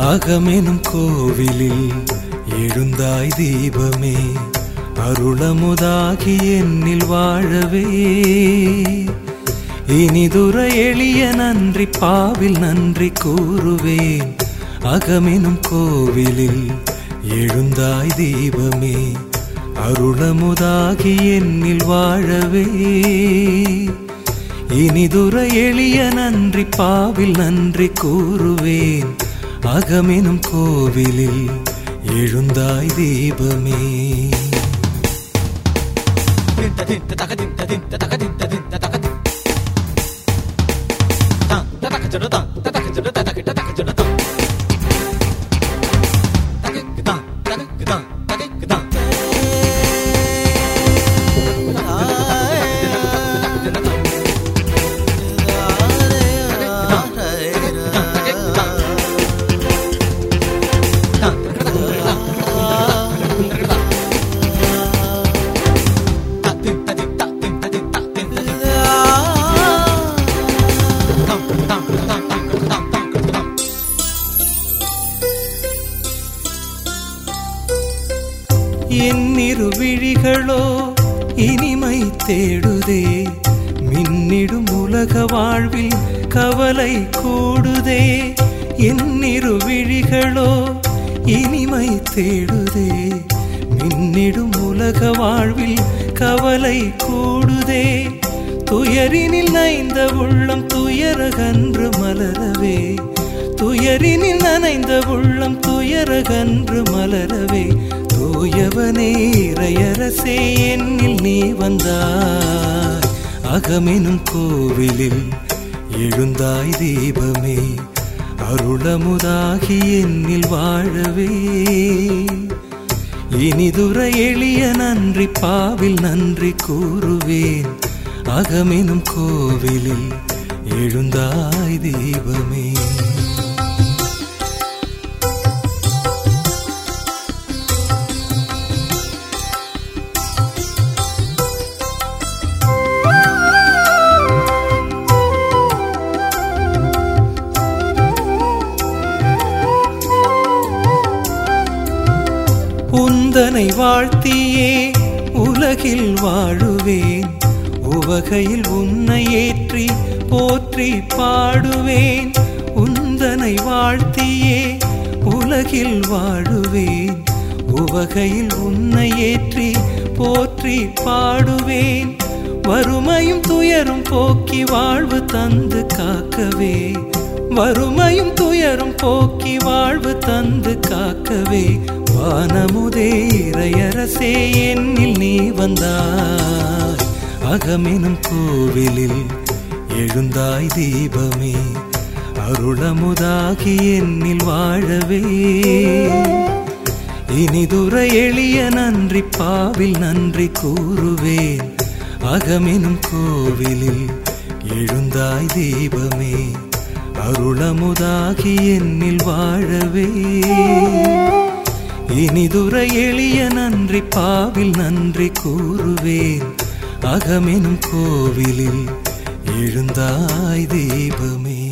அகமெனும் கோவிலில் எழுந்தாய் தீபமே அருளமுதாகி என்னில் வாழவே இனிதுர எளிய நன்றி பாவில் நன்றி கூறுவேன் அகமெனும் கோவிலில் எழுந்தாய் தீபமே அருளமுதாகி என்னில் வாழவே இனிதுர எளிய நன்றி பாவில் நன்றி கூறுவேன் அகமெனும் கோவிலில் எழுந்தாய் தீபமே தின்ட தின்ட தக தின்ட தின்ட தக தின்ட தின்ட தக தின். தான், ததக ஜட தான், ததக ஜட ததகிட்ட தக ஜட தான். தகிக்கு தான், தகிக்கு தான், தகிக்கு தான். தா, தின்ட தின்ட, தின்ட தின்ட, தின்ட தின்ட. தாம், தாம், தாம், தாம், தாம், தாம், தாம். என் இரு விழிகளோ இனிமை தேடுதே மின்னிடும் உலக வாழ்வில் கவலை கூடுதே என் இரு விழிகளோ இனிமை தேடுதே மின்னிடும் உலக வாழ்வில் கவலை கூடுதே துயரினில் நைந்த உள்ளம் துயரகன்று மலரவே துயரினில் நனைந்த உள்ளம் துயரகன்று மலரவே தூயவனே இறையரசே என்னில் நீ வந்தாய் அகமெனும் கோவிலில் எழுந்தாய் தீபமே அருளமுதாகி என்னில் வாழவே இனிதுர எளிய நன்றி பாவில் நன்றி கூறுவேன் அகமெனும் கோவிலில் எழுந்தாய் தீபமே உந்தனை வாழ்த்தியே உலகில் வாழுவேன் உவகையில் உன்னை ஏற்றி போற்றி பாடுவேன் உந்தனை வாழ்த்தியே உலகில் வாழுவேன் உவகையில் உன்னை ஏற்றி போற்றி பாடுவேன் வறுமையும் துயரும் போக்கி வாழ்வு தந்து காக்கவே வறுமையும் துயரும் போக்கி வாழ்வு தந்து காக்கவே வானமுதே இறையரசே என்னில் நீ வந்தாய் அகமெனும் கோவிலில் எழுந்தாய் தீபமே அருளமுதாகி என்னில் வாழவே இனிதுர எளிய நன்றி பாவில் நன்றி கூறுவேன் அகமெனும் கோவிலில் எழுந்தாய் தீபமே அருளமுதாகி என்னில் வாழவே இனிதுர எளிய நன்றி பாவில் நன்றி கூறுவேன் அகமெனும் கோவிலில் எழுந்தாய் தீபமே